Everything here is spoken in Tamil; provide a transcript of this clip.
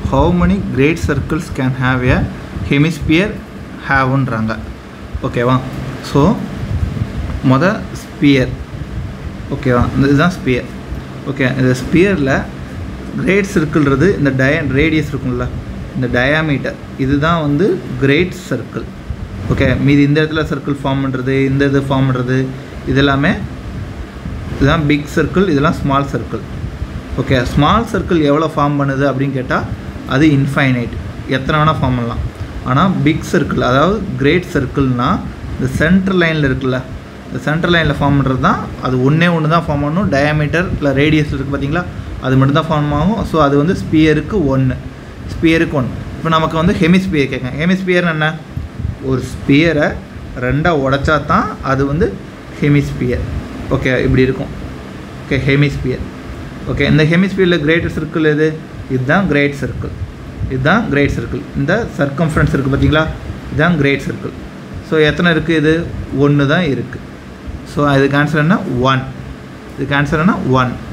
how many great circles can have a hemisphere ஹாவ்ன்றாங்க ஓகேவா ஸோ மொத ஸ்பியர் ஓகேவா இந்த இதுதான் ஸ்பியர் ஓகே இந்த ஸ்பியரில் கிரேட் சர்க்கிள்ன்றது இந்த டய ரேடியஸ் இருக்கும்ல இந்த டயாமீட்டர் இதுதான் வந்து கிரேட் சர்க்கிள் ஓகே மீதி இந்த இடத்துல சர்க்கிள் ஃபார்ம் பண்ணுறது இந்த இது ஃபார்ம் பண்ணுறது இதெல்லாமே இதுதான் பிக் சர்க்கிள் இதெல்லாம் small circle okay small circle எவ்வளோ ஃபார்ம் பண்ணுது அப்படின்னு கேட்டால் அது இன்ஃபைனைட் எத்தனை வேணால் ஃபார்ம் பண்ணலாம் ஆனால் பிக் சர்க்கிள் அதாவது கிரேட் சர்க்கிள்னால் இந்த சென்டர் லைனில் இருக்குல்ல இந்த சென்டர் லைனில் ஃபார்ம் பண்ணுறது தான் அது ஒன்றே ஒன்று தான் ஃபார்ம் பண்ணணும் டயாமீட்டர் இல்லை ரேடியஸ் இருக்குது பார்த்தீங்களா அது மட்டும் தான் ஃபார்ம் ஆகும் ஸோ அது வந்து ஸ்பியருக்கு ஒன்று ஸ்பியருக்கு ஒன்று இப்போ நமக்கு வந்து ஹெமிஸ்பியர் கேட்குங்க ஹெமிஸ்பியர் என்ன ஒரு ஸ்பியரை ரெண்டாக உடைச்சா தான் அது வந்து ஹெமிஸ்பியர் ஓகே இப்படி இருக்கும் ஓகே ஹெமிஸ்பியர் ஓகே இந்த ஹெமிஸ்பியரில் கிரேட் சர்க்கிள் எது இதுதான் கிரேட் சர்க்கிள் இதுதான் கிரேட் சர்க்கிள் இந்த சர்க்கம்ஃபரன்ஸ் இருக்குது பார்த்தீங்களா இதுதான் கிரேட் சர்க்கிள் ஸோ எத்தனை இருக்குது இது ஒன்று தான் இருக்குது ஸோ இதுக்கு ஆன்சர் என்ன ஒன் இதுக்கு ஆன்சர் என்ன ஒன்